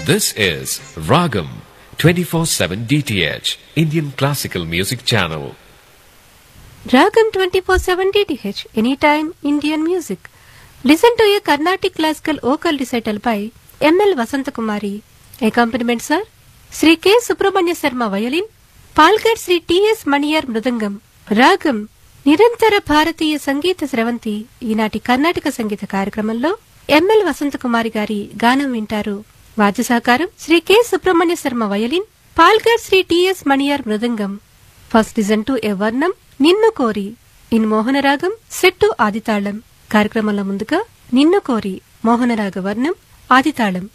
This is Ragam 24/7 DTH Indian Classical Music Channel. Ragam 24/7 DTH Anytime Indian Music. Listen to a Carnatic classical vocal recital by M.L. Vasantakumari. Accompaniments are Sri K. Subramanya Sharma violin, పాల్గడ్ Shri T S Maniyar mridangam రాగం నిరంతర భారతీయ సంగీత స్రవంతి ఈనాటి కర్ణాటక సంగీత కార్యక్రమంలో ML Vasanthakumari గారి గానం వింటారు వాద్య సహకారం శ్రీ కె సుబ్రహ్మణ్య శర్మ వయలిన్ పాల్గడ్ Shri T S Maniyar mridangam first listen to a varnam Ninnu కోరి ఇన్ మోహనరాగం సెట్టు ఆదితాళం కార్యక్రమంలో ముందుగా నిన్ను కోరి మోహనరాగ వర్ణం ఆదితాళం